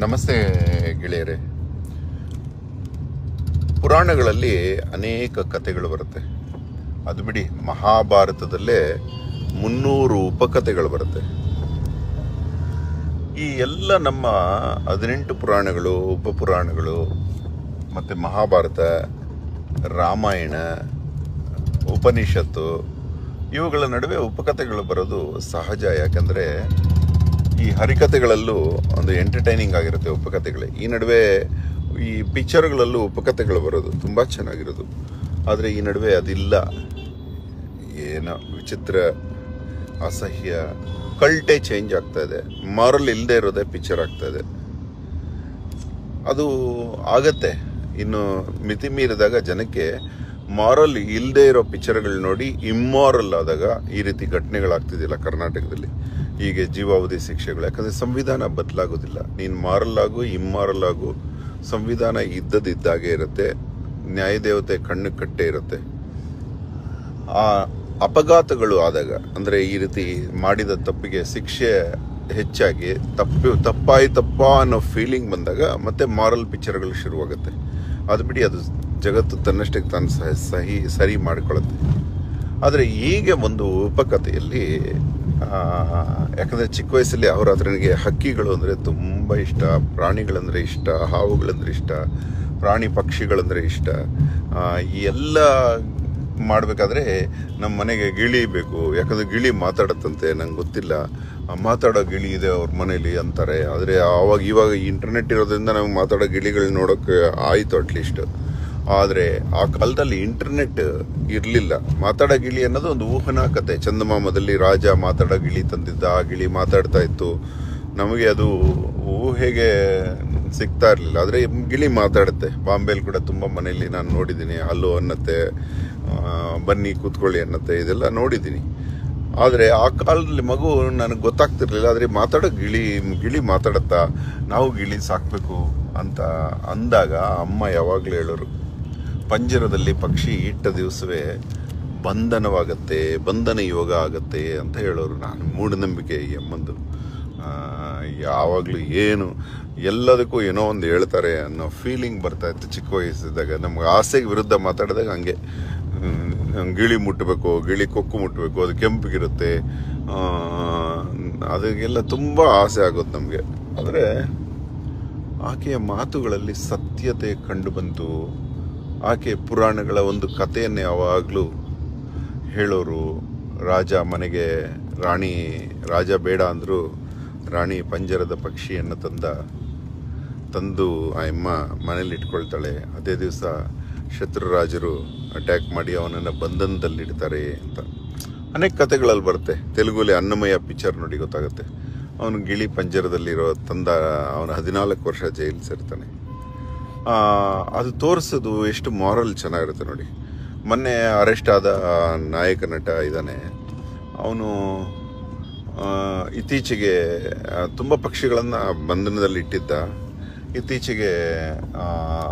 ನಮಸ್ತೆ ಗೆಳೆಯರೇ ಪುರಾಣಗಳಲ್ಲಿ ಅನೇಕ ಕಥೆಗಳು ಬರುತ್ತೆ ಅದು ಬಿಡಿ ಮಹಾಭಾರತದಲ್ಲೇ ಮುನ್ನೂರು ಉಪಕಥೆಗಳು ಬರುತ್ತೆ ಈ ಎಲ್ಲ ನಮ್ಮ ಹದಿನೆಂಟು ಪುರಾಣಗಳು ಉಪಪುರಾಣಗಳು ಮತ್ತು ಮಹಾಭಾರತ ರಾಮಾಯಣ ಉಪನಿಷತ್ತು ಇವುಗಳ ನಡುವೆ ಉಪಕಥೆಗಳು ಬರೋದು ಸಹಜ ಯಾಕಂದರೆ ಈ ಹರಿಕಥೆಗಳಲ್ಲೂ ಒಂದು ಎಂಟರ್ಟೈನಿಂಗ್ ಆಗಿರುತ್ತೆ ಉಪಕಥೆಗಳೇ ಈ ನಡುವೆ ಈ ಪಿಕ್ಚರ್ಗಳಲ್ಲೂ ಉಪಕಥೆಗಳು ಬರೋದು ತುಂಬ ಚೆನ್ನಾಗಿರೋದು ಆದರೆ ಈ ನಡುವೆ ಅದಿಲ್ಲ ಏನೋ ವಿಚಿತ್ರ ಅಸಹ್ಯ ಕಲ್ಟೆ ಚೇಂಜ್ ಆಗ್ತಾ ಇದೆ ಮಾರಲ್ ಇಲ್ಲದೆ ಇರೋದೇ ಪಿಕ್ಚರ್ ಆಗ್ತಾ ಇದೆ ಅದು ಆಗತ್ತೆ ಇನ್ನು ಮಿತಿ ಮೀರಿದಾಗ ಜನಕ್ಕೆ ಮಾರಲ್ ಇಲ್ಲದೆ ಇರೋ ಪಿಕ್ಚರ್ಗಳು ನೋಡಿ ಇಮ್ಮಾರಲ್ ಆದಾಗ ಈ ರೀತಿ ಘಟನೆಗಳಾಗ್ತಿದೆಯಲ್ಲ ಕರ್ನಾಟಕದಲ್ಲಿ ಹೀಗೆ ಜೀವಾವಧಿ ಶಿಕ್ಷೆಗಳು ಯಾಕಂದ್ರೆ ಸಂವಿಧಾನ ಬದಲಾಗೋದಿಲ್ಲ ನೀನು ಮಾರಲ್ ಆಗು ಇಮ್ಮಾರಲ್ ಆಗು ಸಂವಿಧಾನ ಇದ್ದದಿದ್ದಾಗೆ ಇರುತ್ತೆ ನ್ಯಾಯದೇವತೆ ಕಣ್ಣು ಕಟ್ಟೆ ಇರುತ್ತೆ ಆ ಅಪಘಾತಗಳು ಆದಾಗ ಅಂದ್ರೆ ಈ ರೀತಿ ಮಾಡಿದ ತಪ್ಪಿಗೆ ಶಿಕ್ಷೆ ಹೆಚ್ಚಾಗಿ ತಪ್ಪು ತಪ್ಪಾಯ್ತಪ್ಪ ಅನ್ನೋ ಫೀಲಿಂಗ್ ಬಂದಾಗ ಮತ್ತೆ ಮಾರಲ್ ಪಿಕ್ಚರ್ಗಳು ಶುರುವಾಗುತ್ತೆ ಅದು ಬಿಡಿ ಅದು ಜಗತ್ತು ತನ್ನಷ್ಟಕ್ಕೆ ತಾನು ಸಹ- ಸಹಿ ಸರಿ ಮಾಡಿಕೊಳ್ಳುತ್ತೆ ಆದರೆ ಹೀಗೆ ಒಂದು ಉಪಕಥೆಯಲ್ಲಿ ಆ, ಯಾಕಂದ್ರೆ ಚಿಕ್ಕ ವಯಸ್ಸಲ್ಲಿ ಅವರ ನನಗೆ ಹಕ್ಕಿಗಳು ಅಂದರೆ ತುಂಬ ಇಷ್ಟ ಪ್ರಾಣಿಗಳಂದ್ರೆ ಇಷ್ಟ ಹಾವುಗಳಂದ್ರೆ ಇಷ್ಟ ಪ್ರಾಣಿ ಪಕ್ಷಿಗಳಂದ್ರೆ ಇಷ್ಟ ಆ, ಈ ಎಲ್ಲ ಮಾಡಬೇಕಾದ್ರೆ ನಮ್ಮ ಮನೆಗೆ ಗಿಳಿ ಬೇಕು ಯಾಕಂದ್ರೆ ಗಿಳಿ ಮಾತಾಡತ್ತಂತೆ ನಂಗೆ ಗೊತ್ತಿಲ್ಲ ಆ ಮಾತಾಡೋ ಗಿಳಿ ಇದೆ ಅವ್ರ ಮನೇಲಿ ಅಂತಾರೆ ಆದರೆ ಆವಾಗ ಇವಾಗ ಇಂಟರ್ನೆಟ್ ಇರೋದ್ರಿಂದ ನಮ್ಗೆ ಮಾತಾಡೋ ಗಿಳಿಗಳು ನೋಡೋಕೆ ಆಯಿತು ಅಟ್ಲೀಸ್ಟ್ ಆದರೆ ಆ ಕಾಲದಲ್ಲಿ ಇಂಟರ್ನೆಟ್ ಇರಲಿಲ್ಲ ಮಾತಾಡೋ ಗಿಳಿ ಅನ್ನೋದು ಒಂದು ಊಹನಾ ಕತೆ ಚಂದಮಾಮದಲ್ಲಿ ರಾಜ ಮಾತಾಡೋ ಗಿಳಿ ತಂದಿದ್ದ ಆ ಗಿಳಿ ಮಾತಾಡ್ತಾ ಇತ್ತು ನಮಗೆ ಅದು ಊಹೆಗೆ ಸಿಗ್ತಾ ಇರಲಿಲ್ಲ ಆದರೆ ಗಿಳಿ ಮಾತಾಡುತ್ತೆ ಬಾಂಬೆಲಿ ಕೂಡ ತುಂಬ ಮನೆಯಲ್ಲಿ ನಾನು ನೋಡಿದ್ದೀನಿ ಹಲ್ಲು ಅನ್ನತ್ತೆ ಆ, ಬನ್ನಿ ಕೂತ್ಕೊಳ್ಳಿ ಅನ್ನತ್ತೆ ಇದೆಲ್ಲ ನೋಡಿದ್ದೀನಿ ಆದರೆ ಆ ಕಾಲದಲ್ಲಿ ಮಗು ನನಗೆ ಗೊತ್ತಾಗ್ತಿರ್ಲಿಲ್ಲ ಆದರೆ ಮಾತಾಡೋ ಗಿಳಿ ಗಿಳಿ ಮಾತಾಡತ್ತಾ ನಾವು ಗಿಳಿ ಸಾಕಬೇಕು ಅಂತ ಅಂದಾಗ ಅಮ್ಮ ಯಾವಾಗಲೂ ಹೇಳೋರು ಪಂಜರದಲ್ಲಿ ಪಕ್ಷಿ ಇಟ್ಟ ದಿವಸವೇ ಬಂಧನವಾಗತ್ತೆ ಬಂಧನ ಯೋಗ ಆಗತ್ತೆ ಅಂತ ಹೇಳೋರು ನಾನು ಮೂಢನಂಬಿಕೆ ಈ ಅಮ್ಮಂದು ಆ, ಯಾವಾಗಲೂ ಏನು ಎಲ್ಲದಕ್ಕೂ ಏನೋ ಒಂದು ಹೇಳ್ತಾರೆ ಅನ್ನೋ ಫೀಲಿಂಗ್ ಬರ್ತಾ ಇತ್ತು ಚಿಕ್ಕ ವಯಸ್ಸಿದ್ದಾಗ ನಮ್ಗೆ ಆಸೆಗೆ ವಿರುದ್ಧ ಮಾತಾಡಿದಾಗ ಹಂಗೆ ಹ್ಮ್, ಗಿಳಿ ಮುಟ್ಟಬೇಕು ಗಿಳಿ ಕೊಕ್ಕು ಮುಟ್ಟಬೇಕು ಅದು ಕೆಂಪಿಗಿರುತ್ತೆ ಆ, ಅದಕ್ಕೆಲ್ಲ ತುಂಬ ಆಸೆ ಆಗೋದು ನಮಗೆ ಆದರೆ ಆಕೆಯ ಮಾತುಗಳಲ್ಲಿ ಸತ್ಯತೆ ಕಂಡು ಬಂತು ಆಕೆ ಪುರಾಣಗಳ ಒಂದು ಕಥೆಯನ್ನು ಯಾವಾಗಲೂ ಹೇಳೋರು ರಾಜ ಮನೆಗೆ ರಾಣಿ ರಾಜ ಬೇಡ ಅಂದರೂ ರಾಣಿ ಪಂಜರದ ಪಕ್ಷಿಯನ್ನು ತಂದ ತಂದು ಆ ಅಮ್ಮ ಮನೇಲಿ ಇಟ್ಕೊಳ್ತಾಳೆ ಅದೇ ದಿವಸ ಶತ್ರುರಾಜರು ಅಟ್ಯಾಕ್ ಮಾಡಿ ಅವನನ್ನು ಬಂಧನದಲ್ಲಿಡ್ತಾರೆ ಅಂತ ಅನೇಕ ಕಥೆಗಳಲ್ಲಿ ಬರುತ್ತೆ ತೆಲುಗುಲಿ ಅನ್ನಮಯ್ಯ ಪಿಕ್ಚರ್ ನೋಡಿ ಗೊತ್ತಾಗುತ್ತೆ ಅವನು ಗಿಳಿ ಪಂಜರದಲ್ಲಿರೋ ತಂದ ಅವನು ಹದಿನಾಲ್ಕು ವರ್ಷ ಜೈಲು ಸೇರ್ತಾನೆ ಆ, ಅದು ತೋರಿಸೋದು ಎಷ್ಟು ಮಾರಲ್ ಚೆನ್ನಾಗಿರುತ್ತೆ ನೋಡಿ ಮೊನ್ನೆ ಅರೆಸ್ಟ್ ಆದ ನಾಯಕ ನಟ ಇದ್ದಾನೆ ಅವನು ಇತ್ತೀಚೆಗೆ ಆ, ತುಂಬ ಪಕ್ಷಿಗಳನ್ನು ಬಂಧನದಲ್ಲಿ ಇಟ್ಟಿದ್ದ ಇತ್ತೀಚೆಗೆ ಆ,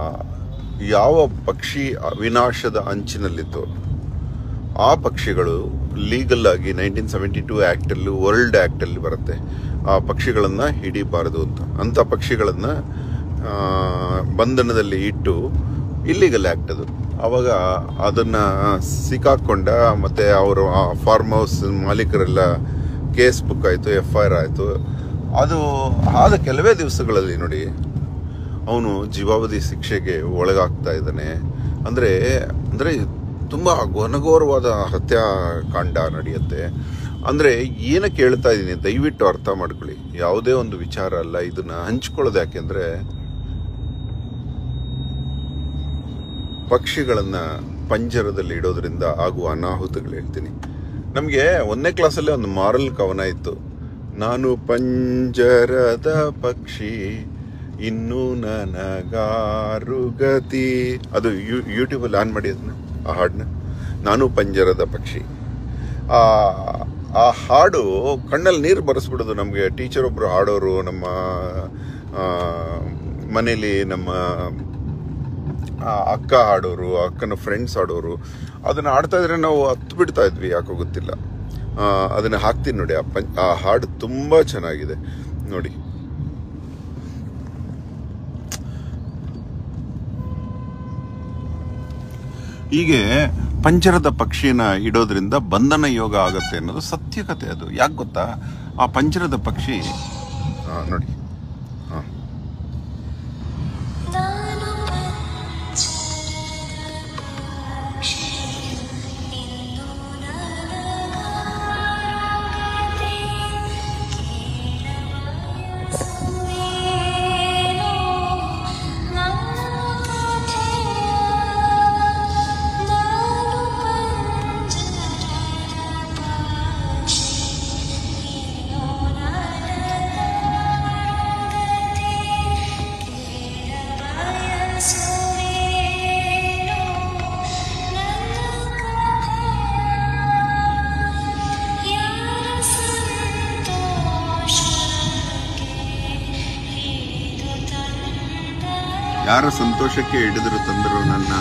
ಯಾವ ಪಕ್ಷಿ ವಿನಾಶದ ಅಂಚಿನಲ್ಲಿತ್ತು ಆ ಪಕ್ಷಿಗಳು ಲೀಗಲ್ ಆಗಿ ನೈನ್ಟೀನ್ ಸೆವೆಂಟಿ ಟೂ ಆ್ಯಕ್ಟಲ್ಲಿ ವರ್ಲ್ಡ್ ಆ್ಯಕ್ಟಲ್ಲಿ ಬರುತ್ತೆ ಆ ಪಕ್ಷಿಗಳನ್ನು ಹಿಡಿಬಾರದು ಅಂತ ಅಂಥ ಪಕ್ಷಿಗಳನ್ನು ಬಂಧನದಲ್ಲಿ ಇಟ್ಟು ಇಲ್ಲಿಗಲ್ ಆ್ಯಕ್ಟ್ ಅದು ಆವಾಗ ಅದನ್ನು ಸಿಕ್ಕಾಕೊಂಡ ಮತ್ತು ಅವರು ಆ ಫಾರ್ಮ್ ಹೌಸ್ ಮಾಲೀಕರೆಲ್ಲ ಕೇಸ್ ಬುಕ್ ಆಯಿತು ಎಫ್ ಐ ಆರ್ ಆಯಿತು ಅದು ಆದ ಕೆಲವೇ ದಿವಸಗಳಲ್ಲಿ ನೋಡಿ ಅವನು ಜೀವಾವಧಿ ಶಿಕ್ಷೆಗೆ ಒಳಗಾಗ್ತಾ ಇದ್ದಾನೆ ಅಂದರೆ ಅಂದರೆ ತುಂಬ ಘನಘೋರವಾದ ಹತ್ಯಾಕಾಂಡ ನಡೆಯುತ್ತೆ ಅಂದರೆ ಏನಕ್ಕೆ ಹೇಳ್ತಾ ಇದ್ದೀನಿ ದಯವಿಟ್ಟು ಅರ್ಥ ಮಾಡ್ಕೊಳ್ಳಿ ಯಾವುದೇ ಒಂದು ವಿಚಾರ ಅಲ್ಲ ಇದನ್ನ ಹಂಚ್ಕೊಳ್ಳೋದು ಯಾಕೆಂದರೆ ಪಕ್ಷಿಗಳನ್ನ ಪಂಜರದಲ್ಲಿ ಇಡೋದ್ರಿಂದ ಆಗುವ ಅನಾಹುತಗಳು ಹೇಳ್ತೀನಿ ನಮಗೆ ಒಂದನೇ ಕ್ಲಾಸಲ್ಲೇ ಒಂದು ಮಾರಲ್ ಕವನ ಇತ್ತು ನಾನು ಪಂಜರದ ಪಕ್ಷಿ ಇನ್ನು ನನಗಾರು ಗತಿ ಅದು ಯೂ ಯೂಟ್ಯೂಬಲ್ಲಿ ಆನ್ ಮಾಡಿ ಅದನ್ನ ಆ ಹಾಡನ್ನ ನಾನು ಪಂಜರದ ಪಕ್ಷಿ ಆ ಆ ಹಾಡು ಕಣ್ಣಲ್ಲಿ ನೀರು ಬರೆಸ್ಬಿಡೋದು ನಮಗೆ ಟೀಚರ್ ಒಬ್ಬರು ಹಾಡೋರು ನಮ್ಮ ಆ, ಮನೇಲಿ ನಮ್ಮ ಆ, ಅಕ್ಕ ಹಾಡೋರು ಅಕ್ಕನ ಫ್ರೆಂಡ್ಸ್ ಆಡೋರು ಅದನ್ನ ಆಡ್ತಾ ಇದ್ರೆ ನಾವು ಹತ್ತು ಬಿಡ್ತಾ ಇದ್ವಿ ಯಾಕೋ ಗೊತ್ತಿಲ್ಲ ಆ, ಅದನ್ನ ಹಾಕ್ತೀನಿ ನೋಡಿ ಆ ಪಂಚ್ ಆ ಹಾಡು ತುಂಬ ಚೆನ್ನಾಗಿದೆ ನೋಡಿ ಹೀಗೆ ಪಂಜರದ ಪಕ್ಷಿನ ಇಡೋದ್ರಿಂದ ಬಂಧನ ಯೋಗ ಆಗುತ್ತೆ ಅನ್ನೋದು ಸತ್ಯಕತೆ ಅದು ಯಾಕೆ ಗೊತ್ತಾ ಆ ಪಂಜರದ ಪಕ್ಷಿ ಆ, ನೋಡಿ ಹಾ ನಾನು ಪಂಚರಕ್ಷಿ ಇಂದು ನನಗಾಗದೆ ಕೇಳಬಯಸುವೇನೋ ನನ್ನ ಕಥೆಯ ನಾನು ಪಂಜರದ ಪಕ್ಷಿ ಇನ್ನೂ ನನಗಾಗದೆ ಕೇಳಬಯಸುವೇನೋ ನನ್ನ ಕಥೆಯ ಯಾರ ಸಂತೋಷಕ್ಕೆ ಹಿಡಿದು ತಂದ ಯಾರ ಸಂತೋಷಕ್ಕೆ ಹಿಡಿದ್ರು ತಂದರು ನನ್ನ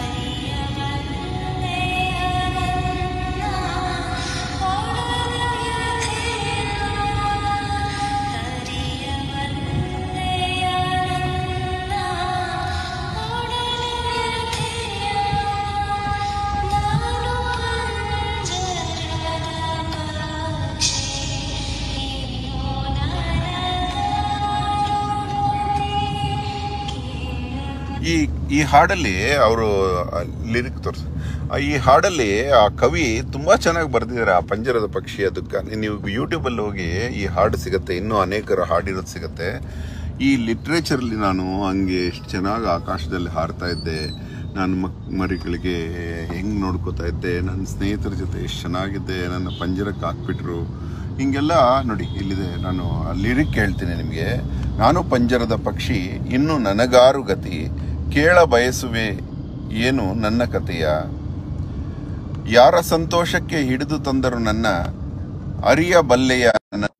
ಈ ಈ ಹಾಡಲ್ಲಿ ಅವರು ಲಿರಿಕ್ ತೋರಿಸ ಈ ಹಾಡಲ್ಲಿ ಆ ಕವಿ ತುಂಬಾ ಚೆನ್ನಾಗಿ ಬರೆದಿದ್ದಾರೆ ಆ ಪಂಜರದ ಪಕ್ಷಿ ಅದಕ್ಕೆ ನೀವು ಯೂಟ್ಯೂಬಲ್ಲಿ ಹೋಗಿ ಈ ಹಾಡು ಸಿಗುತ್ತೆ ಇನ್ನೂ ಅನೇಕರ ಹಾಡಿರೋದು ಸಿಗುತ್ತೆ ಈ ಲಿಟ್ರೇಚರ್ಲಿ ನಾನು ಹಂಗೆ ಎಷ್ಟು ಚೆನ್ನಾಗಿ ಆಕಾಶದಲ್ಲಿ ಹಾರ್ತಾ ಇದ್ದೆ ನಾನು ಮಕ್ ಮರಿಗಳಿಗೆ ಹೆಂಗ್ ನೋಡ್ಕೋತಾ ಇದ್ದೆ ನನ್ನ ಸ್ನೇಹಿತರ ಜೊತೆ ಎಷ್ಟು ಚೆನ್ನಾಗಿದ್ದೆ ನನ್ನ ಪಂಜರಕ್ಕೆ ಹಾಕ್ಬಿಟ್ರು ಹಿಂಗೆಲ್ಲ ನೋಡಿ ಇಲ್ಲಿದೆ ನಾನು ಲಿರಿಕ್ ಹೇಳ್ತೀನಿ ನಿಮಗೆ ನಾನು ಪಂಜರದ ಪಕ್ಷಿ ಇನ್ನು ನನಗಾರು ಗತಿ ಕೇಳ ಬಯಸುವೆ ಏನು ನನ್ನ ಕಥೆಯ ಯಾರ ಸಂತೋಷಕ್ಕೆ ಹಿಡಿದು ತಂದರು ನನ್ನ ಅರಿಯ ಬಲ್ಲೆಯ ನನ್ನ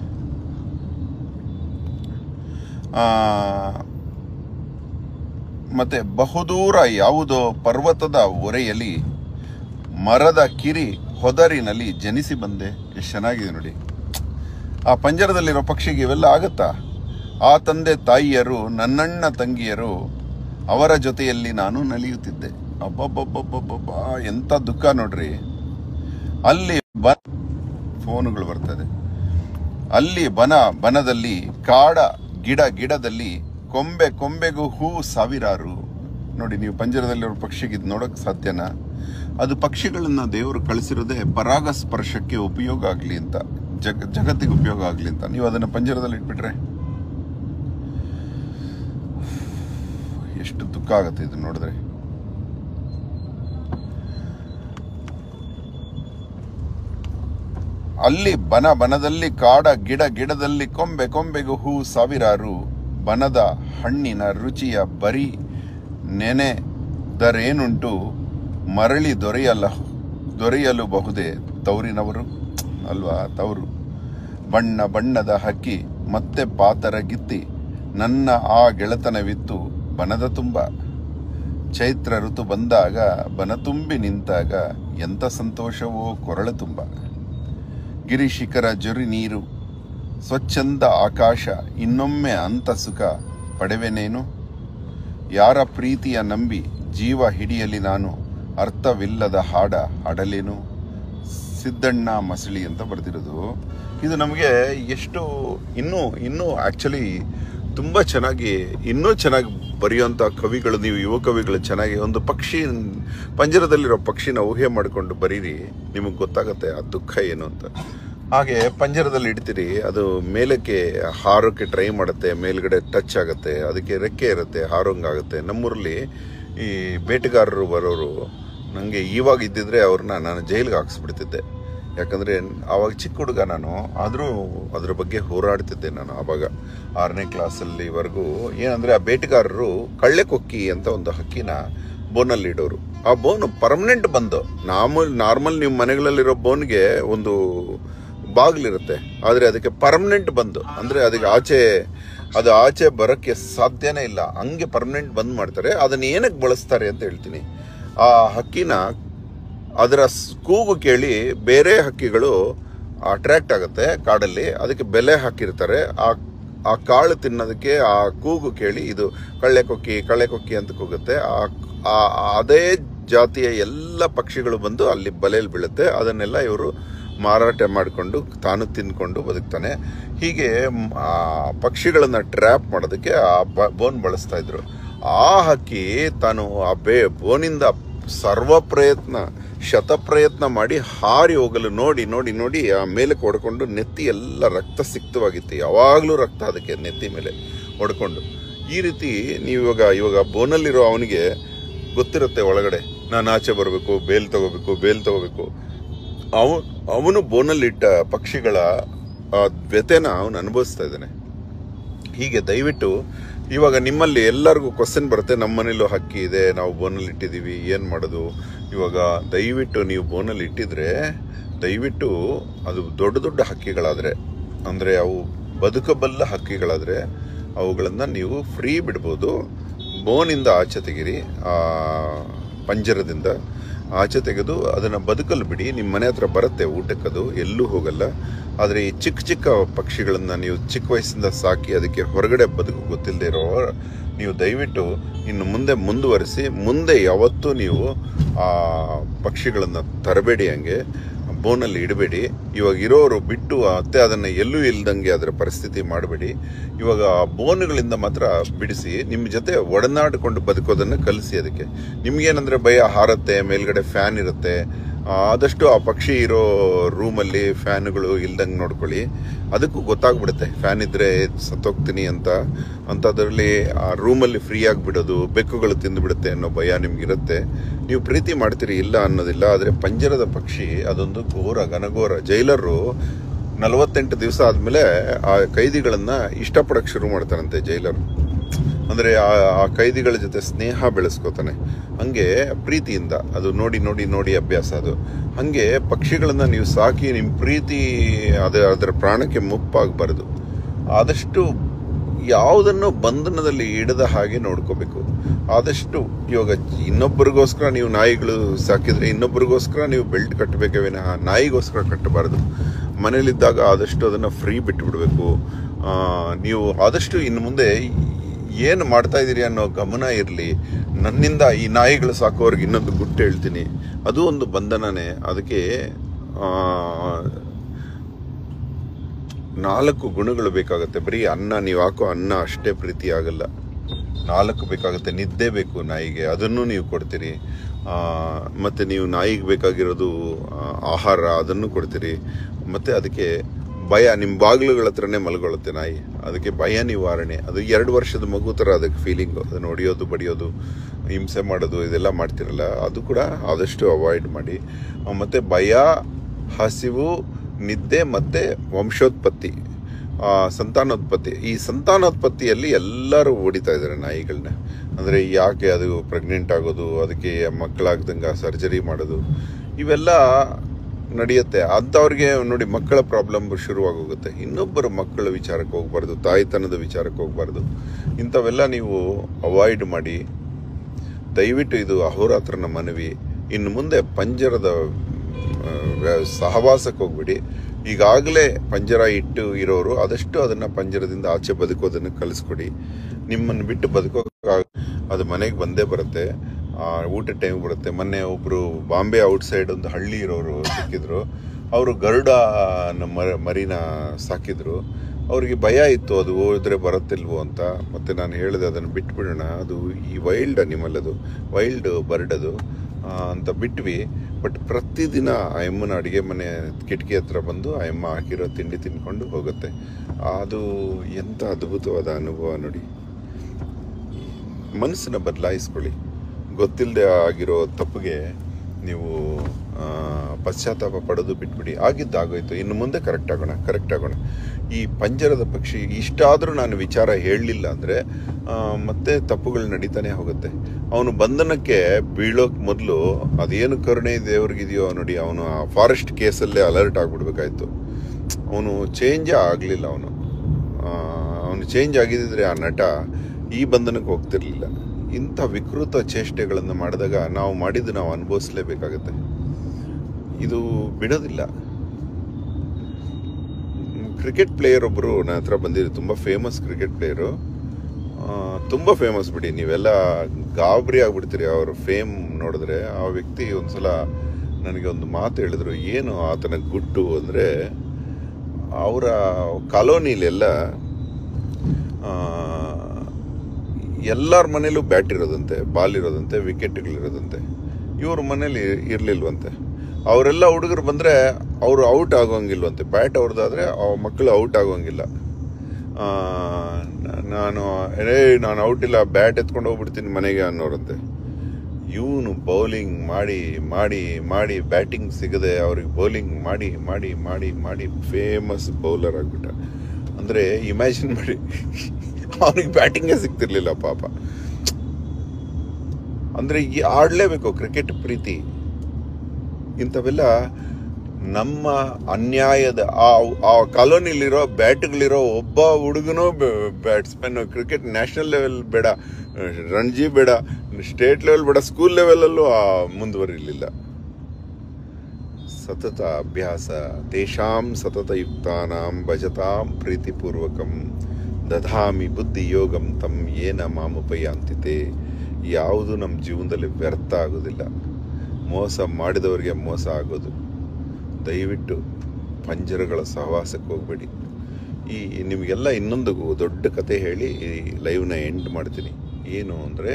ಆ, ಮತ್ತೆ ಬಹುದೂರ ಯಾವುದೋ ಪರ್ವತದ ಒರೆಯಲ್ಲಿ ಮರದ ಕಿರಿ ಹೊದರಿನಲ್ಲಿ ಜನಿಸಿ ಬಂದೆ ಎಷ್ಟು ಚೆನ್ನಾಗಿದೆ ನೋಡಿ ಆ ಪಂಜರದಲ್ಲಿರೋ ಪಕ್ಷಿಗೆ ಇವೆಲ್ಲ ಆಗುತ್ತಾ ಆ ತಂದೆ ತಾಯಿಯರು ನನ್ನಣ್ಣ ತಂಗಿಯರು ಅವರ ಜೊತೆಯಲ್ಲಿ ನಾನು ನಲಿಯುತ್ತಿದ್ದೆ ಅಬ್ಬಬ್ಬಬ್ಬಬ್ಬಬ್ಬ ಎಂತ ದುಃಖ ನೋಡ್ರಿ ಅಲ್ಲಿ ಬ ಫೋನುಗಳು ಬರ್ತದೆ ಅಲ್ಲಿ ಬನ ಬನದಲ್ಲಿ ಕಾಡ ಗಿಡ ಗಿಡದಲ್ಲಿ ಕೊಂಬೆ ಕೊಂಬೆಗೂ ಹೂ ಸಾವಿರಾರು ನೋಡಿ ನೀವು ಪಂಜರದಲ್ಲಿರೋ ಪಕ್ಷಿಗೆ ಇದು ನೋಡಕ್ ಸಾಧ್ಯನಾ ಅದು ಪಕ್ಷಿಗಳನ್ನ ದೇವರು ಕಳಿಸಿರೋದೇ ಪರಾಗ ಸ್ಪರ್ಶಕ್ಕೆ ಉಪಯೋಗ ಆಗಲಿ ಅಂತ ಜಗ ಜಗತ್ತಿಗೆ ಉಪಯೋಗ ಆಗಲಿ ಅಂತ ನೀವು ಅದನ್ನ ಪಂಜರದಲ್ಲಿ ಇಟ್ಬಿಟ್ರೆ ಎಷ್ಟು ದುಃಖ ಆಗುತ್ತೆ ಇದು ನೋಡಿದ್ರೆ ಅಲ್ಲಿ ಬನ ಬನದಲ್ಲಿ ಕಾಡ ಗಿಡ ಗಿಡದಲ್ಲಿ ಕೊಂಬೆ ಕೊಂಬೆಗೂ ಹೂ ಸಾವಿರಾರು ಬನದ ಹಣ್ಣಿನ ರುಚಿಯ ಬರಿ ನೆನೆದರೇನುಂಟು ಮರಳಿ ದೊರೆಯಲ್ಲ ದೊರೆಯಲು ಬಹುದೇ ತೌರಿನವರು ಅಲ್ವಾ ತವರು ಬಣ್ಣ ಬಣ್ಣದ ಹಕ್ಕಿ ಮತ್ತೆ ಪಾತರ ಗಿತ್ತಿ ನನ್ನ ಆ ಗೆಳೆತನವಿತ್ತು ಬನದ ತುಂಬ ಚೈತ್ರ ಋತು ಬಂದಾಗ ಬನ ತುಂಬಿ ನಿಂತಾಗ ಎಂಥ ಸಂತೋಷವೋ ಕೊರಳ ತುಂಬ ಗಿರಿ ಶಿಖರ ಜೊರಿ ನೀರು ಸ್ವಚ್ಛಂದ ಆಕಾಶ ಇನ್ನೊಮ್ಮೆ ಅಂತ ಸುಖ ಪಡೆವೆನೇನು ಯಾರ ಪ್ರೀತಿಯ ನಂಬಿ ಜೀವ ಹಿಡಿಯಲಿ ನಾನು ಅರ್ಥವಿಲ್ಲದ ಹಾಡ ಹಾಡಲೇನು ಸಿದ್ದಣ್ಣ ಮಸಳಿ ಅಂತ ಬರೆದಿರೋದು ಇದು ನಮಗೆ ಎಷ್ಟು ಇನ್ನೂ ಇನ್ನೂ ಆಕ್ಚುಲಿ ತುಂಬ ಚೆನ್ನಾಗಿ ಇನ್ನೂ ಚೆನ್ನಾಗಿ ಬರೆಯುವಂಥ ಕವಿಗಳು ನೀವು ಯುವ ಕವಿಗಳು ಚೆನ್ನಾಗಿ ಒಂದು ಪಕ್ಷಿ ಪಂಜರದಲ್ಲಿರೋ ಪಕ್ಷಿನ ಊಹೆ ಮಾಡಿಕೊಂಡು ಬರೀರಿ ನಿಮಗೆ ಗೊತ್ತಾಗುತ್ತೆ ಆ ದುಃಖ ಏನು ಅಂತ ಹಾಗೆ ಪಂಜರದಲ್ಲಿ ಇಡ್ತೀರಿ ಅದು ಮೇಲಕ್ಕೆ ಹಾರೋಕ್ಕೆ ಟ್ರೈ ಮಾಡುತ್ತೆ ಮೇಲ್ಗಡೆ ಟಚ್ ಆಗುತ್ತೆ ಅದಕ್ಕೆ ರೆಕ್ಕೆ ಇರುತ್ತೆ ಹಾರೋಂಗಾಗುತ್ತೆ ನಮ್ಮೂರಲ್ಲಿ ಈ ಬೇಟೆಗಾರರು ಬರೋರು ನನಗೆ ಇವಾಗ ಇದ್ದಿದ್ರೆ ಅವ್ರನ್ನ ನಾನು ಜೈಲಿಗೆ ಹಾಕ್ಸ್ಬಿಡ್ತಿದ್ದೆ ಯಾಕಂದರೆ ಆವಾಗ ಚಿಕ್ಕ ಹುಡುಗ ನಾನು ಆದರೂ ಅದ್ರ ಬಗ್ಗೆ ಹೋರಾಡ್ತಿದ್ದೆ ನಾನು ಆವಾಗ ಆರನೇ ಕ್ಲಾಸಲ್ಲಿವರೆಗೂ ಏನಂದರೆ ಆ ಬೇಟೆಗಾರರು ಕಳ್ಳೆಕೊಕ್ಕಿ ಅಂತ ಒಂದು ಹಕ್ಕಿನ ಬೋನಲ್ಲಿ ಇಡೋರು ಆ ಬೋನು ಪರ್ಮನೆಂಟ್ ಬಂದು ನಾರ್ಮಲ್ ನಾರ್ಮಲ್ ನಿಮ್ಮ ಮನೆಗಳಲ್ಲಿರೋ ಬೋನ್ಗೆ ಒಂದು ಬಾಗಿಲಿರುತ್ತೆ ಆದರೆ ಅದಕ್ಕೆ ಪರ್ಮನೆಂಟ್ ಬಂದು ಅಂದರೆ ಅದಕ್ಕೆ ಆಚೆ ಅದು ಆಚೆ ಬರೋಕ್ಕೆ ಸಾಧ್ಯನೇ ಇಲ್ಲ ಹಂಗೆ ಪರ್ಮನೆಂಟ್ ಬಂದ್ ಮಾಡ್ತಾರೆ ಅದನ್ನ ಏನಕ್ಕೆ ಬಳಸ್ತಾರೆ ಅಂತ ಹೇಳ್ತೀನಿ ಆ ಹಕ್ಕಿನ ಅದರ ಸ್- ಕೂಗು ಕೇಳಿ ಬೇರೆ ಹಕ್ಕಿಗಳು ಅಟ್ರಾಕ್ಟ್ ಆಗುತ್ತೆ ಕಾಡಲ್ಲಿ ಅದಕ್ಕೆ ಬೆಲೆ ಹಾಕಿರ್ತಾರೆ ಆ ಆ ಕಾಳು ತಿನ್ನೋದಕ್ಕೆ ಆ ಕೂಗು ಕೇಳಿ ಇದು ಕಳ್ಳೆ ಕೊಕ್ಕಿ ಕಳ್ಳೆ ಕೊಕ್ಕಿ ಅಂತ ಕೂಗುತ್ತೆ ಆ ಆ- ಅದೇ ಜಾತಿಯ ಎಲ್ಲ ಪಕ್ಷಿಗಳು ಬಂದು ಅಲ್ಲಿ ಬಲೆಯಲ್ಲಿ ಬೀಳುತ್ತೆ ಅದನ್ನೆಲ್ಲ ಇವರು ಮಾರಾಟ ಮಾಡಿಕೊಂಡು ತಾನು ತಿಂದ್ಕೊಂಡು ಬದುಕ್ತಾನೆ ಹೀಗೆ ಮ್, ಆ ಪಕ್ಷಿಗಳನ್ನ ಟ್ರ್ಯಾಪ್ ಮಾಡೋದಕ್ಕೆ ಆ ಬ- ಬೋನ್ ಬಳಸ್ತಾ ಇದ್ರು ಆ ಹಕ್ಕಿ ತಾನು ಆ ಬೇ ಬೋನಿಂದ ಸರ್ವ ಪ್ರಯತ್ನ ಶತ ಪ್ರಯತ್ನ ಮಾಡಿ ಹಾರಿ ಹೋಗಲು ನೋಡಿ ನೋಡಿ ನೋಡಿ ಆ ಮೇಲಕ್ಕೆ ಹೊಡ್ಕೊಂಡು ನೆತ್ತಿ ಎಲ್ಲ ರಕ್ತ ಸಿಕ್ತವಾಗಿತ್ತು ಯಾವಾಗಲೂ ರಕ್ತ ಅದಕ್ಕೆ ನೆತ್ತಿ ಮೇಲೆ ಹೊಡ್ಕೊಂಡು ಈ ರೀತಿ ನೀವು ಇವಾಗ ಇವಾಗ ಬೋನಲ್ಲಿರೋ ಅವನಿಗೆ ಗೊತ್ತಿರುತ್ತೆ ಒಳಗಡೆ ನಾನು ಆಚೆ ಬರಬೇಕು ಬೇಲ್ ತಗೋಬೇಕು ಬೇಲ್ ತಗೋಬೇಕು ಅವ ಅವನು ಬೋನಲ್ಲಿಟ್ಟ ಪಕ್ಷಿಗಳ ಆ ವ್ಯತೆನ ಅವನು ಅನುಭವಿಸ್ತಾ ಇದ್ದಾನೆ ಹೀಗೆ ದಯವಿಟ್ಟು ಇವಾಗ ನಿಮ್ಮಲ್ಲಿ ಎಲ್ಲರಿಗೂ ಕ್ವಶನ್ ಬರುತ್ತೆ ನಮ್ಮ ಮನೇಲೂ ಹಕ್ಕಿ ಇದೆ ನಾವು ಬೋನಲ್ಲಿ ಇಟ್ಟಿದ್ದೀವಿ ಏನು ಮಾಡೋದು ಇವಾಗ ದಯವಿಟ್ಟು ನೀವು ಬೋನಲ್ಲಿ ಇಟ್ಟಿದ್ರೆ ದಯವಿಟ್ಟು ಅದು ದೊಡ್ಡ ದೊಡ್ಡ ಹಕ್ಕಿಗಳಾದರೆ ಅಂದರೆ ಅವು ಬದುಕಬಲ್ಲ ಹಕ್ಕಿಗಳಾದರೆ ಅವುಗಳನ್ನು ನೀವು ಫ್ರೀ ಬಿಡ್ಬೋದು ಬೋನಿಂದ ಆಚೆ ತೆಗಿರಿ ಆ ಪಂಜರದಿಂದ ಆಚೆ ತೆಗೆದು ಅದನ್ನು ಬದುಕಲು ಬಿಡಿ ನಿಮ್ಮ ಮನೆ ಹತ್ರ ಬರುತ್ತೆ ಊಟಕ್ಕದು ಎಲ್ಲೂ ಹೋಗಲ್ಲ ಆದರೆ ಈ ಚಿಕ್ಕ ಚಿಕ್ಕ ಪಕ್ಷಿಗಳನ್ನು ನೀವು ಚಿಕ್ಕ ವಯಸ್ಸಿಂದ ಸಾಕಿ ಅದಕ್ಕೆ ಹೊರಗಡೆ ಬದುಕು ಗೊತ್ತಿಲ್ಲದೆ ಇರೋ ನೀವು ದಯವಿಟ್ಟು ಇನ್ನು ಮುಂದೆ ಮುಂದುವರಿಸಿ ಮುಂದೆ ಯಾವತ್ತೂ ನೀವು ಆ ಪಕ್ಷಿಗಳನ್ನು ತರಬೇಡಿ ಹಂಗೆ ಬೋನಲ್ಲಿ ಇಡಬೇಡಿ ಇವಾಗ ಇರೋರು ಬಿಟ್ಟು ಮತ್ತೆ ಅದನ್ನು ಎಲ್ಲೂ ಇಲ್ದಂಗೆ ಅದರ ಪರಿಸ್ಥಿತಿ ಮಾಡಬೇಡಿ ಇವಾಗ ಬೋನುಗಳಿಂದ ಮಾತ್ರ ಬಿಡಿಸಿ ನಿಮ್ಮ ಜೊತೆ ಒಡನಾಡಿಕೊಂಡು ಬದುಕೋದನ್ನು ಕಲಿಸಿ ಅದಕ್ಕೆ ನಿಮ್ಗೇನಂದ್ರೆ ಭಯ ಹಾರತ್ತೆ ಮೇಲ್ಗಡೆ ಫ್ಯಾನ್ ಇರುತ್ತೆ ಆ, ಆದಷ್ಟು ಆ ಪಕ್ಷಿ ಇರೋ ರೂಮಲ್ಲಿ ಫ್ಯಾನ್ಗಳು ಇಲ್ದಂಗೆ ನೋಡ್ಕೊಳ್ಳಿ ಅದಕ್ಕೂ ಗೊತ್ತಾಗ್ಬಿಡುತ್ತೆ ಫ್ಯಾನ್ ಇದ್ರೆ ಸತ್ತೋಗ್ತೀನಿ ಅಂತ ಅಂಥದ್ರಲ್ಲಿ ಆ ರೂಮಲ್ಲಿ ಫ್ರೀ ಆಗಿಬಿಡೋದು ಬೆಕ್ಕುಗಳು ತಿಂದುಬಿಡುತ್ತೆ ಅನ್ನೋ ಭಯ ನಿಮ್ಗಿರುತ್ತೆ ನೀವು ಪ್ರೀತಿ ಮಾಡ್ತೀರಿ ಇಲ್ಲ ಅನ್ನೋದಿಲ್ಲ ಆದರೆ ಪಂಜರದ ಪಕ್ಷಿ ಅದೊಂದು ಘೋರ ಘನಘೋರ ಜೈಲರು ನಲವತ್ತೆಂಟು ದಿವಸ ಆದಮೇಲೆ ಆ ಕೈದಿಗಳನ್ನ ಇಷ್ಟಪಡಕ್ಕೆ ಶುರು ಮಾಡ್ತಾನಂತೆ ಜೈಲರು ಅಂದರೆ ಆ ಆ ಕೈದಿಗಳ ಜೊತೆ ಸ್ನೇಹ ಬೆಳೆಸ್ಕೋತಾನೆ ಹಂಗೆ ಪ್ರೀತಿಯಿಂದ ಅದು ನೋಡಿ ನೋಡಿ ನೋಡಿ ಅಭ್ಯಾಸ ಅದು ಹಂಗೆ ಪಕ್ಷಿಗಳನ್ನ ನೀವು ಸಾಕಿ ನಿಮ್ಮ ಪ್ರೀತಿ ಅದ ಅದರ ಪ್ರಾಣಕ್ಕೆ ಮುಪ್ಪಾಗಬಾರ್ದು ಆದಷ್ಟು ಯಾವುದನ್ನು ಬಂಧನದಲ್ಲಿ ಇಡದ ಹಾಗೆ ನೋಡ್ಕೋಬೇಕು ಆದಷ್ಟು ಇವಾಗ ಇನ್ನೊಬ್ಬರಿಗೋಸ್ಕರ ನೀವು ನಾಯಿಗಳು ಸಾಕಿದ್ರೆ ಇನ್ನೊಬ್ಬರಿಗೋಸ್ಕರ ನೀವು ಬೆಲ್ಟ್ ಕಟ್ಟಬೇಕೇ ವಿನಃ ನಾಯಿಗೋಸ್ಕರ ಕಟ್ಟಬಾರದು ಮನೇಲಿದ್ದಾಗ ಆದಷ್ಟು ಅದನ್ನು ಫ್ರೀ ಬಿಟ್ಟು ಬಿಡಬೇಕು ನೀವು ಆದಷ್ಟು ಇನ್ನು ಮುಂದೆ ಏನು ಮಾಡ್ತಾ ಇದ್ದೀರಿ ಅನ್ನೋ ಗಮನ ಇರಲಿ ನನ್ನಿಂದ ಈ ನಾಯಿಗಳು ಸಾಕೋರ್ಗೆ ಇನ್ನೊಂದು ಗುಟ್ಟು ಹೇಳ್ತೀನಿ ಅದು ಒಂದು ಬಂಧನನೇ ಅದಕ್ಕೆ ಆ, ನಾಲ್ಕು ಗುಣಗಳು ಬೇಕಾಗುತ್ತೆ ಬರೀ ಅನ್ನ ನೀವು ಹಾಕೋ ಅನ್ನ ಅಷ್ಟೇ ಪ್ರೀತಿ ಆಗಲ್ಲ ನಾಲ್ಕು ಬೇಕಾಗುತ್ತೆ ನಿದ್ದೆ ಬೇಕು ನಾಯಿಗೆ ಅದನ್ನು ನೀವು ಕೊಡ್ತೀರಿ ಆ, ಮತ್ತೆ ನೀವು ನಾಯಿಗೆ ಬೇಕಾಗಿರೋದು ಆ, ಆಹಾರ ಅದನ್ನು ಕೊಡ್ತೀರಿ ಮತ್ತೆ ಅದಕ್ಕೆ ಭಯ ನಿಮ್ಮ ಬಾಗಿಲುಗಳ ಹತ್ರನೇ ಮಲ್ಕೊಳ್ಳುತ್ತೆ ನಾಯಿ ಅದಕ್ಕೆ ಭಯ ನಿವಾರಣೆ ಅದು ಎರಡು ವರ್ಷದ ಮಗು ಥರ ಅದಕ್ಕೆ ಫೀಲಿಂಗು ಅದನ್ನು ಹೊಡಿಯೋದು ಬಡಿಯೋದು ಹಿಂಸೆ ಮಾಡೋದು ಇದೆಲ್ಲ ಮಾಡ್ತಿರಲ್ಲ ಅದು ಕೂಡ ಆದಷ್ಟು ಅವಾಯ್ಡ್ ಮಾಡಿ ಆ, ಮತ್ತೆ ಭಯ ಹಸಿವು ನಿದ್ದೆ ಮತ್ತೆ ವಂಶೋತ್ಪತ್ತಿ ಆ, ಸಂತಾನೋತ್ಪತ್ತಿ ಈ ಸಂತಾನೋತ್ಪತ್ತಿಯಲ್ಲಿ ಎಲ್ಲರೂ ಹೊಡಿತಾ ಇದ್ದಾರೆ ನಾಯಿಗಳನ್ನ ಅಂದರೆ ಯಾಕೆ ಅದು ಪ್ರೆಗ್ನೆಂಟ್ ಆಗೋದು ಅದಕ್ಕೆ ಮಕ್ಕಳಾಗ್ದಂಗೆ ಸರ್ಜರಿ ಮಾಡೋದು ಇವೆಲ್ಲ ನಡೆಯುತ್ತೆ ಅಂಥವ್ರಿಗೆ ನೋಡಿ ಮಕ್ಕಳ ಪ್ರಾಬ್ಲಮ್ ಶುರುವಾಗೋಗುತ್ತೆ ಇನ್ನೊಬ್ಬರ ಮಕ್ಕಳ ವಿಚಾರಕ್ಕೆ ಹೋಗ್ಬಾರ್ದು ತಾಯ್ತನದ ವಿಚಾರಕ್ಕೆ ಹೋಗ್ಬಾರ್ದು ಇಂಥವೆಲ್ಲ ನೀವು ಅವಾಯ್ಡ್ ಮಾಡಿ ದಯವಿಟ್ಟು ಇದು ಅಹೋರಾತ್ರನ ಮನವಿ ಇನ್ನು ಮುಂದೆ ಪಂಜರದ ಆ, ವ್ಯ- ಸಹವಾಸಕ್ಕೆ ಹೋಗ್ಬಿಡಿ ಈಗಾಗಲೇ ಪಂಜರ ಇಟ್ಟು ಇರೋರು ಆದಷ್ಟು ಅದನ್ನ ಪಂಜರದಿಂದ ಆಚೆ ಬದುಕೋದನ್ನು ಕಲಿಸ್ಕೊಡಿ ನಿಮ್ಮನ್ನು ಬಿಟ್ಟು ಬದುಕೋ ಅದು ಮನೆಗೆ ಬಂದೇ ಬರುತ್ತೆ ಆ, ಊಟ ಟೈಮ್ ಬರುತ್ತೆ ಮೊನ್ನೆ ಒಬ್ರು ಬಾಂಬೆ ಔಟ್ ಸೈಡ್ ಒಂದು ಹಳ್ಳಿ ಇರೋರು ಸಿಕ್ಕಿದ್ರು ಅವರು ಗರುಡ ಮರ ಮರಿನ ಸಾಕಿದ್ರು ಅವ್ರಿಗೆ ಭಯ ಇತ್ತು ಅದು ಹೋದ್ರೆ ಬರುತ್ತಿಲ್ವೋ ಅಂತ ಮತ್ತೆ ನಾನು ಹೇಳಿದೆ ಅದನ್ನು ಬಿಟ್ಬಿಡೋಣ ಅದು ಈ ವೈಲ್ಡ್ ಅನಿಮಲ್ ಅದು ವೈಲ್ಡ್ ಬರ್ಡ್ ಅದು ಆ, ಅಂತ ಬಿಟ್ವಿ ಬಟ್ ಪ್ರತಿದಿನ ಆ ಎಮ್ಮನ ಅಡುಗೆ ಮನೆ ಕಿಟಕಿ ಹತ್ರ ಬಂದು ಆ ಎಮ್ಮ ಹಾಕಿರೋ ತಿಂಡಿ ತಿನ್ಕೊಂಡು ಹೋಗುತ್ತೆ ಅದು ಎಂಥ ಅದ್ಭುತವಾದ ಅನುಭವ ನೋಡಿ ಮನಸ್ಸನ್ನ ಬದಲಾಯಿಸ್ಕೊಳ್ಳಿ ಗೊತ್ತಿಲ್ಲದೆ ಆಗಿರೋ ತಪ್ಪಿಗೆ ನೀವು ಆ, ಪಶ್ಚಾತ್ತಾಪ ಪಡೋದು ಬಿಟ್ಬಿಡಿ ಆಗಿದ್ದಾಗೋಯ್ತು ಇನ್ನು ಮುಂದೆ ಕರೆಕ್ಟ್ ಆಗೋಣ ಕರೆಕ್ಟ್ ಆಗೋಣ ಈ ಪಂಜರದ ಪಕ್ಷಿ ಇಷ್ಟಾದರೂ ನಾನು ವಿಚಾರ ಹೇಳಲಿಲ್ಲ ಅಂದರೆ ಮತ್ತೆ ತಪ್ಪುಗಳು ನಡೀತಾನೆ ಹೋಗುತ್ತೆ ಅವನು ಬಂಧನಕ್ಕೆ ಬೀಳೋಕ್ ಮೊದಲು ಅದೇನು ಕರುಣೆ ದೇವ್ರಿಗಿದೆಯೋ ನೋಡಿ ಅವನು ಆ ಫಾರೆಸ್ಟ್ ಕೇಸಲ್ಲೇ ಅಲರ್ಟ್ ಆಗಿಬಿಡ್ಬೇಕಾಯ್ತು ಅವನು ಚೇಂಜೇ ಆಗಲಿಲ್ಲ ಅವನು ಅವನು ಚೇಂಜ್ ಆಗಿದ್ದರೆ ಆ ನಟ ಈ ಬಂಧನಕ್ಕೆ ಹೋಗ್ತಿರ್ಲಿಲ್ಲ ಇಂಥ ವಿಕೃತ ಚೇಷ್ಟೆಗಳನ್ನು ಮಾಡಿದಾಗ ನಾವು ಮಾಡಿದ್ದು ನಾವು ಅನುಭವಿಸ್ಲೇಬೇಕಾಗತ್ತೆ ಇದು ಬಿಡೋದಿಲ್ಲ ಕ್ರಿಕೆಟ್ ಪ್ಲೇಯರ್ ಒಬ್ಬರು ನನ್ನ ಹತ್ರ ಬಂದಿದ್ರು ತುಂಬ ಫೇಮಸ್ ಕ್ರಿಕೆಟ್ ಪ್ಲೇಯರು ತುಂಬ ಫೇಮಸ್ ಬಿಡಿ ನೀವೆಲ್ಲ ಗಾಬರಿ ಆಗ್ಬಿಡ್ತೀರಿ ಅವ್ರ ಫೇಮ್ ನೋಡಿದ್ರೆ ಆ ವ್ಯಕ್ತಿ ಒಂದ್ಸಲ ನನಗೆ ಒಂದು ಮಾತು ಹೇಳಿದ್ರು ಏನು ಆತನ ಗುಟ್ಟು ಅಂದರೆ ಅವರ ಕಾಲೋನಿಲೆಲ್ಲ ಎಲ್ಲರ ಮನೇಲೂ ಬ್ಯಾಟ್ ಇರೋದಂತೆ ಬಾಲ್ ಇರೋದಂತೆ ವಿಕೆಟ್ಗಳಿರೋದಂತೆ ಇವ್ರ ಮನೇಲಿ ಇರಲಿಲ್ವಂತೆ ಅವರೆಲ್ಲ ಹುಡುಗರು ಬಂದರೆ ಅವರು ಔಟ್ ಆಗೋಂಗಿಲ್ವಂತೆ ಬ್ಯಾಟ್ ಅವ್ರದ್ದಾದ್ರೆ ಆ ಮಕ್ಕಳು ಔಟ್ ಆಗೋಂಗಿಲ್ಲ ಆ, ನ- ನಾನು ಏ ನಾನು ಔಟ್ ಇಲ್ಲ ಬ್ಯಾಟ್ ಎತ್ಕೊಂಡು ಹೋಗ್ಬಿಡ್ತೀನಿ ಮನೆಗೆ ಅನ್ನೋರಂತೆ ಇವನು ಬೌಲಿಂಗ್ ಮಾಡಿ ಮಾಡಿ ಮಾಡಿ ಬ್ಯಾಟಿಂಗ್ ಸಿಗದೆ ಅವ್ರಿಗೆ ಬೌಲಿಂಗ್ ಮಾಡಿ ಮಾಡಿ ಮಾಡಿ ಮಾಡಿ ಫೇಮಸ್ ಬೌಲರ್ ಆಗ್ಬಿಟ್ಟ ಅಂದರೆ ಇಮ್ಯಾಜಿನ್ ಮಾಡಿ ಅವ್ರಿಗೆ ಬ್ಯಾಟಿಂಗೇ ಸಿಗ್ತಿರ್ಲಿಲ್ಲ ಪಾಪ ಅಂದರೆ ಈ ಆಡಲೇಬೇಕು ಕ್ರಿಕೆಟ್ ಪ್ರೀತಿ ಇಂಥವೆಲ್ಲ ನಮ್ಮ ಅನ್ಯಾಯದ ಆ ಆ ಕಾಲೋನಿಲಿರೋ ಬ್ಯಾಟ್ಗಳಿರೋ ಒಬ್ಬ ಹುಡುಗನೂ ಬ್ಯಾಟ್ಸ್ಮನ್ ಕ್ರಿಕೆಟ್ ನ್ಯಾಷನಲ್ ಲೆವೆಲ್ ಬೇಡ ರಣಜಿ ಬೇಡ ಸ್ಟೇಟ್ ಲೆವೆಲ್ ಬೇಡ ಸ್ಕೂಲ್ ಲೆವೆಲಲ್ಲೂ ಮುಂದುವರಿಲಿಲ್ಲ ಸತತ ಅಭ್ಯಾಸ ತೇಷಾಂ ಸತತಯುಕ್ತಾನಾಂ ಭಜತಾಂ ಪ್ರೀತಿಪೂರ್ವಕಂ ದಧಾಮಿ ಬುದ್ಧಿ ಯೋಗಂ ತಂ ಏನ ಮಾಮುಪಯಾಂತಿತೆ ಯಾವುದು ನಮ್ಮ ಜೀವನದಲ್ಲಿ ವ್ಯರ್ಥ ಆಗೋದಿಲ್ಲ ಮೋಸ ಮಾಡಿದವರಿಗೆ ಮೋಸ ಆಗೋದು ದಯವಿಟ್ಟು ಪಂಜರಗಳ ಸಹವಾಸಕ್ಕೆ ಹೋಗಬೇಡಿ ಈ ನಿಮಗೆಲ್ಲ ಇನ್ನೊಂದು ದೊಡ್ಡ ಕತೆ ಹೇಳಿ ಈ ಲೈವ್ನ ಎಂಡ್ ಮಾಡ್ತೀನಿ ಏನು ಅಂದರೆ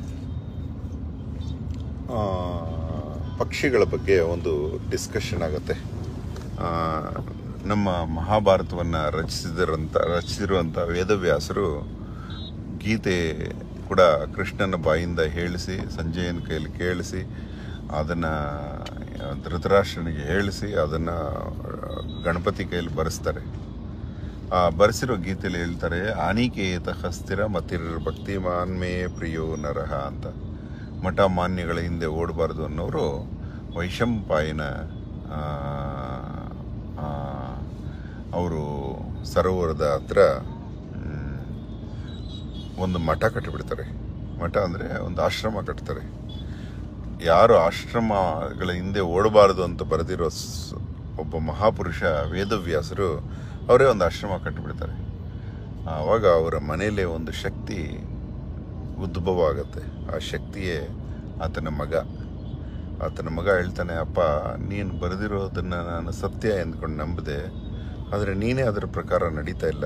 ಪಕ್ಷಿಗಳ ಬಗ್ಗೆ ಒಂದು ಡಿಸ್ಕಷನ್ ಆಗುತ್ತೆ ಆ, ನಮ್ಮ ಮಹಾಭಾರತವನ್ನು ರಚಿಸಿದರಂತ ರಚಿಸಿರುವಂಥ ವೇದವ್ಯಾಸರು ಗೀತೆ ಕೂಡ ಕೃಷ್ಣನ ಬಾಯಿಂದ ಹೇಳಿಸಿ ಸಂಜಯನ ಕೈಯಲ್ಲಿ ಕೇಳಿಸಿ ಅದನ್ನು ಧೃತರಾಷ್ಟ್ರನಿಗೆ ಹೇಳಿಸಿ ಅದನ್ನು ಗಣಪತಿ ಕೈಯಲ್ಲಿ ಬರೆಸ್ತಾರೆ ಆ ಬರೆಸಿರೋ ಗೀತೆಯಲ್ಲಿ ಹೇಳ್ತಾರೆ ಅನಿಕೇತ ಸ್ಥಿರ ಮತಿರ್ ಭಕ್ತಿಮಾನ್ ಮೇ ಪ್ರಿಯೋ ನರಹ ಅಂತ ಮಠ ಮಾನ್ಯಗಳ ಹಿಂದೆ ಓಡಬಾರ್ದು ಅನ್ನೋರು ವೈಶಂಪಾಯನ ಅವರು ಸರೋವರದ ಹತ್ರ ಮ್, ಒಂದು ಮಠ ಕಟ್ಟಿಬಿಡ್ತಾರೆ ಮಠ ಅಂದರೆ ಒಂದು ಆಶ್ರಮ ಕಟ್ತಾರೆ ಯಾರು ಆಶ್ರಮಗಳ ಹಿಂದೆ ಓಡಬಾರದು ಅಂತ ಬರೆದಿರೋ ಸ್- ಒಬ್ಬ ಮಹಾಪುರುಷ ವೇದವ್ಯಾಸರು ಅವರೇ ಒಂದು ಆಶ್ರಮ ಕಟ್ಟಿಬಿಡ್ತಾರೆ ಆವಾಗ ಅವರ ಮನೆಯಲ್ಲೇ ಒಂದು ಶಕ್ತಿ ಉದ್ಭವ ಆಗುತ್ತೆ ಆ ಶಕ್ತಿಯೇ ಆತನ ಮಗ ಆತನ ಮಗ ಹೇಳ್ತಾನೆ ಅಪ್ಪ ನೀನು ಬರೆದಿರೋದನ್ನು ನಾನು ಸತ್ಯ ಎಂದ್ಕೊಂಡು ನಂಬಿದೆ ಆದರೆ ನೀನೇ ಅದರ ಪ್ರಕಾರ ನಡೀತಾ ಇಲ್ಲ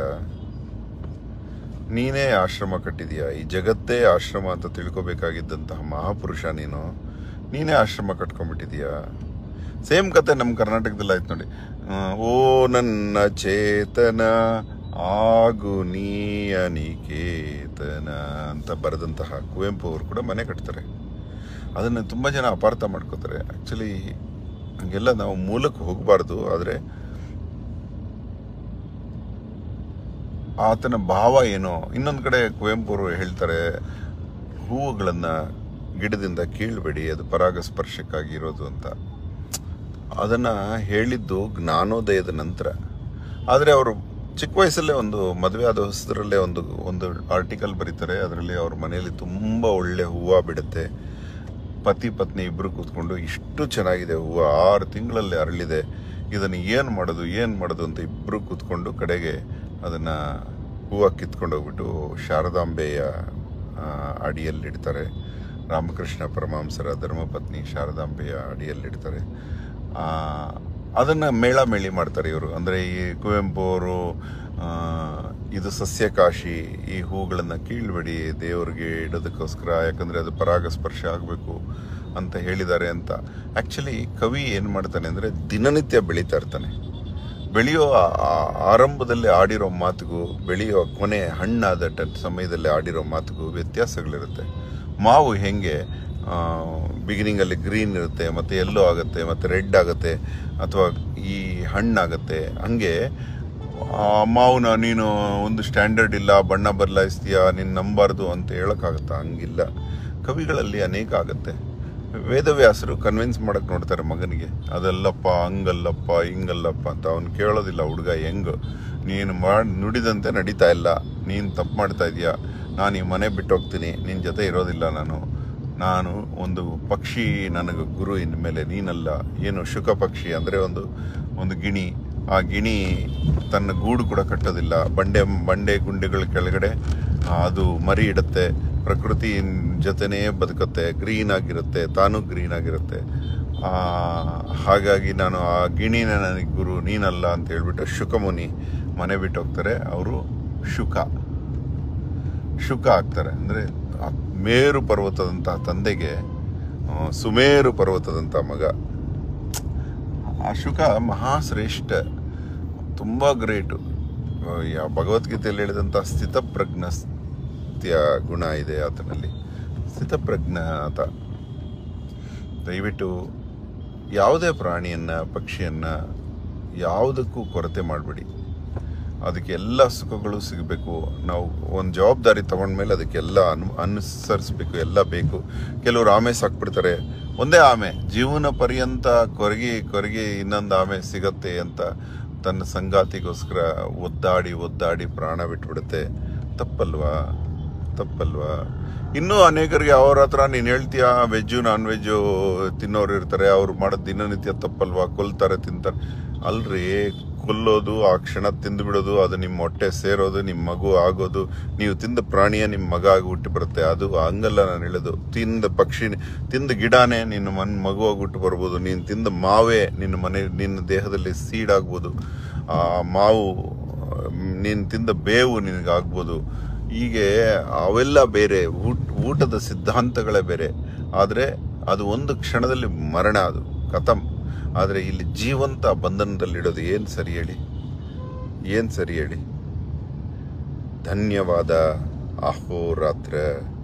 ನೀನೇ ಆಶ್ರಮ ಕಟ್ಟಿದೀಯ ಈ ಜಗತ್ತೇ ಆಶ್ರಮ ಅಂತ ತಿಳ್ಕೊಬೇಕಾಗಿದ್ದಂತಹ ಮಹಾಪುರುಷ ನೀನು ನೀನೇ ಆಶ್ರಮ ಕಟ್ಕೊಂಡ್ಬಿಟ್ಟಿದೀಯ ಸೇಮ್ ಕತೆ ನಮ್ಮ ಕರ್ನಾಟಕದಲ್ಲಿ ಆಯ್ತು ನೋಡಿ ಆ, ಓ ನನ್ನ ಚೇತನ ಆಗು ನೀಯ ನಿಕೇತನ ಅಂತ ಬರೆದಂತಹ ಕುವೆಂಪು ಅವರು ಕೂಡ ಮನೆ ಕಟ್ತಾರೆ ಅದನ್ನು ತುಂಬ ಜನ ಅಪಾರ್ಥ ಮಾಡ್ಕೋತಾರೆ ಆ್ಯಕ್ಚುಲಿ ಹಂಗೆಲ್ಲ ನಾವು ಮೂಲಕ್ಕೆ ಹೋಗಬಾರ್ದು ಆದರೆ ಆತನ ಭಾವ ಏನೋ ಇನ್ನೊಂದು ಕಡೆ ಕುವೆಂಪು ಅವರು ಹೇಳ್ತಾರೆ ಹೂವುಗಳನ್ನು ಗಿಡದಿಂದ ಕೀಳ್ಬೇಡಿ ಅದು ಪರಾಗಸ್ಪರ್ಶಕ್ಕಾಗಿ ಇರೋದು ಅಂತ ಅದನ್ನು ಹೇಳಿದ್ದು ಜ್ಞಾನೋದಯದ ನಂತರ ಆದರೆ ಅವರು ಚಿಕ್ಕ ವಯಸ್ಸಲ್ಲೇ ಒಂದು ಮದುವೆ ಆದ ಹೊಸದರಲ್ಲೇ ಒಂದು ಒಂದು ಆರ್ಟಿಕಲ್ ಬರೀತಾರೆ ಅದರಲ್ಲಿ ಅವ್ರ ಮನೆಯಲ್ಲಿ ತುಂಬ ಒಳ್ಳೆ ಹೂವು ಬಿಡುತ್ತೆ ಪತಿ ಪತ್ನಿ ಇಬ್ಬರು ಕೂತ್ಕೊಂಡು ಇಷ್ಟು ಚೆನ್ನಾಗಿದೆ ಹೂವು ಆರು ತಿಂಗಳಲ್ಲಿ ಅರಳಿದೆ ಇದನ್ನು ಏನು ಮಾಡೋದು ಏನು ಮಾಡೋದು ಅಂತ ಇಬ್ಬರು ಕೂತ್ಕೊಂಡು ಕಡೆಗೆ ಅದನ್ನು ಹೂವು ಕಿತ್ಕೊಂಡು ಹೋಗ್ಬಿಟ್ಟು ಶಾರದಾಂಬೆಯ ಆ, ಅಡಿಯಲ್ಲಿಡ್ತಾರೆ ರಾಮಕೃಷ್ಣ ಪರಮಹಂಸರ ಧರ್ಮಪತ್ನಿ ಶಾರದಾಂಬೆಯ ಅಡಿಯಲ್ಲಿಡ್ತಾರೆ ಆ, ಅದನ್ನು ಮೇಳ ಮೇಳಿ ಮಾಡ್ತಾರೆ ಇವರು ಅಂದರೆ ಈ ಕುವೆಂಪು ಅವರು ಆ, ಇದು ಸಸ್ಯಕಾಶಿ ಈ ಹೂಗಳನ್ನು ಕೀಳ್ಬೇಡಿ ದೇವರಿಗೆ ಇಡೋದಕ್ಕೋಸ್ಕರ ಯಾಕಂದರೆ ಅದು ಪರಾಗಸ್ಪರ್ಶ ಆಗಬೇಕು ಅಂತ ಹೇಳಿದ್ದಾರೆ ಅಂತ ಆ್ಯಕ್ಚುಲಿ ಕವಿ ಏನು ಮಾಡ್ತಾನೆ ಅಂದರೆ ದಿನನಿತ್ಯ ಬೆಳೀತಾ ಇರ್ತಾನೆ ಬೆಳೆಯೋ ಆ- ಆ- ಆರಂಭದಲ್ಲಿ ಆಡಿರೋ ಮಾತಿಗೂ ಬೆಳೆಯೋ ಕೊನೆ ಹಣ್ಣಾದ ಟ ಸಮಯದಲ್ಲಿ ಆಡಿರೋ ಮಾತಿಗೂ ವ್ಯತ್ಯಾಸಗಳಿರುತ್ತೆ ಮಾವು ಹೆಂಗೆ ಬಿಗಿನಿಂಗಲ್ಲಿ ಗ್ರೀನ್ ಇರುತ್ತೆ ಮತ್ತು ಎಲ್ಲೋ ಆಗುತ್ತೆ ಮತ್ತು ರೆಡ್ ಆಗುತ್ತೆ ಅಥವಾ ಈ ಹಣ್ಣಾಗುತ್ತೆ ಹಂಗೆ ಆ ಮಾವನ ನೀನು ಒಂದು ಸ್ಟ್ಯಾಂಡರ್ಡ್ ಇಲ್ಲ ಬಣ್ಣ ಬದಲಾಯಿಸ್ತೀಯಾ ನೀನು ನಂಬಾರ್ದು ಅಂತ ಹೇಳೋಕ್ಕಾಗತ್ತಾ ಹಂಗಿಲ್ಲ ಕವಿಗಳಲ್ಲಿ ಅನೇಕ ಆಗುತ್ತೆ ವೇದವ್ಯಾಸರು ಕನ್ವಿನ್ಸ್ ಮಾಡಕ್ ನೋಡ್ತಾರೆ ಮಗನಿಗೆ ಅದಲ್ಲಪ್ಪ ಹಂಗಲ್ಲಪ್ಪ ಹಿಂಗಲ್ಲಪ್ಪ ಅಂತ ಅವ್ನು ಕೇಳೋದಿಲ್ಲ ಹುಡುಗ ಹೆಂಗ್ ನೀನು ಮಾಡಿ ನುಡಿದಂತೆ ನಡೀತಾ ಇಲ್ಲ ನೀನು ತಪ್ಪು ಮಾಡ್ತಾ ಇದೀಯಾ ನಾನು ಈ ಮನೆ ಬಿಟ್ಟು ಹೋಗ್ತೀನಿ ನಿನ್ನ ಜೊತೆ ಇರೋದಿಲ್ಲ ನಾನು ನಾನು ಒಂದು ಪಕ್ಷಿ ನನಗೆ ಗುರು ಇನ್ಮೇಲೆ ನೀನಲ್ಲ ಏನು ಶುಕ ಪಕ್ಷಿ ಅಂದರೆ ಒಂದು ಒಂದು ಗಿಣಿ ಆ ಗಿಣಿ ತನ್ನ ಗೂಡು ಕೂಡ ಕಟ್ಟೋದಿಲ್ಲ ಬಂಡೆ ಬಂಡೆ ಗುಂಡೆಗಳ ಕೆಳಗಡೆ ಅದು ಮರಿ ಇಡುತ್ತೆ ಪ್ರಕೃತಿ ಜೊತೆನೇ ಬದುಕುತ್ತೆ ಗ್ರೀನ್ ಆಗಿರುತ್ತೆ ತಾನು ಗ್ರೀನ್ ಆಗಿರುತ್ತೆ ಆ, ಹಾಗಾಗಿ ನಾನು ಆ ಗಿಣಿನ ನನಗೆ ಗುರು ನೀನಲ್ಲ ಅಂತ ಹೇಳ್ಬಿಟ್ಟು ಶುಕಮುನಿ ಮನೆ ಬಿಟ್ಟು ಹೋಗ್ತಾರೆ ಅವರು ಶುಕ ಶುಕ ಆಗ್ತಾರೆ ಅಂದರೆ ಮೇರು ಪರ್ವತದಂತಹ ತಂದೆಗೆ ಆ, ಸುಮೇರು ಪರ್ವತದಂತಹ ಮಗ ಆ ಶುಕ ಮಹಾಶ್ರೇಷ್ಠ ತುಂಬ ಗ್ರೇಟು ಯಾ ಭಗವದ್ಗೀತೆಯಲ್ಲಿ ಹೇಳಿದಂಥ ಸ್ಥಿತಪ್ರಜ್ಞಸ್ತ್ಯ ಗುಣ ಇದೆ ಆತನಲ್ಲಿ ಸ್ಥಿತಪ್ರಜ್ಞ ಆತ ದಯವಿಟ್ಟು ಯಾವುದೇ ಪ್ರಾಣಿಯನ್ನ ಪಕ್ಷಿಯನ್ನ ಯಾವುದಕ್ಕೂ ಕೊರತೆ ಮಾಡಬೇಡಿ ಅದಕ್ಕೆ ಎಲ್ಲ ಸುಖಗಳು ಸಿಗಬೇಕು ನಾವು ಒಂದು ಜವಾಬ್ದಾರಿ ತಗೊಂಡ್ಮೇಲೆ ಅದಕ್ಕೆಲ್ಲ ಅನು ಅನುಸರಿಸ್ಬೇಕು ಎಲ್ಲ ಬೇಕು ಕೆಲವರು ಆಮೆ ಸಾಕ್ಬಿಡ್ತಾರೆ ಒಂದೇ ಆಮೆ ಜೀವನ ಪರ್ಯಂತ ಕೊರಗಿ ಕೊರಗಿ ಇನ್ನೊಂದು ಆಮೆ ಸಿಗತ್ತೆ ಅಂತ ತನ್ನ ಸಂಗಾತಿಗೋಸ್ಕರ ಒದ್ದಾಡಿ ಒದ್ದಾಡಿ ಪ್ರಾಣ ಬಿಟ್ಬಿಡುತ್ತೆ ತಪ್ಪಲ್ವಾ ತಪ್ಪಲ್ವಾ ಇನ್ನೂ ಅನೇಕರಿಗೆ ಅವ್ರ ಹತ್ರ ನೀನು ಹೇಳ್ತೀಯ ವೆಜ್ಜು ನಾನ್ ವೆಜ್ಜು ತಿನ್ನೋರು ಇರ್ತಾರೆ ಅವ್ರು ಮಾಡೋದು ದಿನನಿತ್ಯ ತಪ್ಪಲ್ವಾ ಕೊಲ್ತಾರೆ ತಿಂತಾರೆ ಅಲ್ರಿ ಕೊಲ್ಲೋದು ಆ ಕ್ಷಣ ತಿಂದು ಬಿಡೋದು ಅದು ನಿಮ್ಮ ಹೊಟ್ಟೆ ಸೇರೋದು ನಿಮ್ಮ ಮಗು ಆಗೋದು ನೀವು ತಿಂದ ಪ್ರಾಣಿಯ ನಿಮ್ಮ ಮಗ ಆಗಿ ಹುಟ್ಟಿ ಬರುತ್ತೆ ಅದು ಹಂಗಲ್ಲ ನಾನು ಹೇಳೋದು ತಿಂದ ಪಕ್ಷಿ ತಿಂದ ಗಿಡನೇ ನಿನ್ನ ಮನ್ ಮಗುವಾಗಿ ಹುಟ್ಟು ಬರ್ಬೋದು ನೀನು ತಿಂದ ಮಾವೇ ನಿನ್ನ ಮನೆ ನಿನ್ನ ದೇಹದಲ್ಲಿ ಸೀಡ್ ಆಗ್ಬೋದು ಆ ಮಾವು ನೀನು ತಿಂದ ಬೇವು ನಿನಗಾಗ್ಬೋದು ಹೀಗೆ ಅವೆಲ್ಲ ಬೇರೆ ಊಟ ಊಟದ ಸಿದ್ಧಾಂತಗಳೇ ಬೇರೆ ಆದರೆ ಅದು ಒಂದು ಕ್ಷಣದಲ್ಲಿ ಮರಣ ಅದು ಕಥಮ್ ಆದರೆ ಇಲ್ಲಿ ಜೀವಂತ ಬಂಧನದಲ್ಲಿಡೋದು ಏನು ಸರಿ ಹೇಳಿ ಏನು ಸರಿ ಹೇಳಿ ಧನ್ಯವಾದ ಅಹೋರಾತ್ರ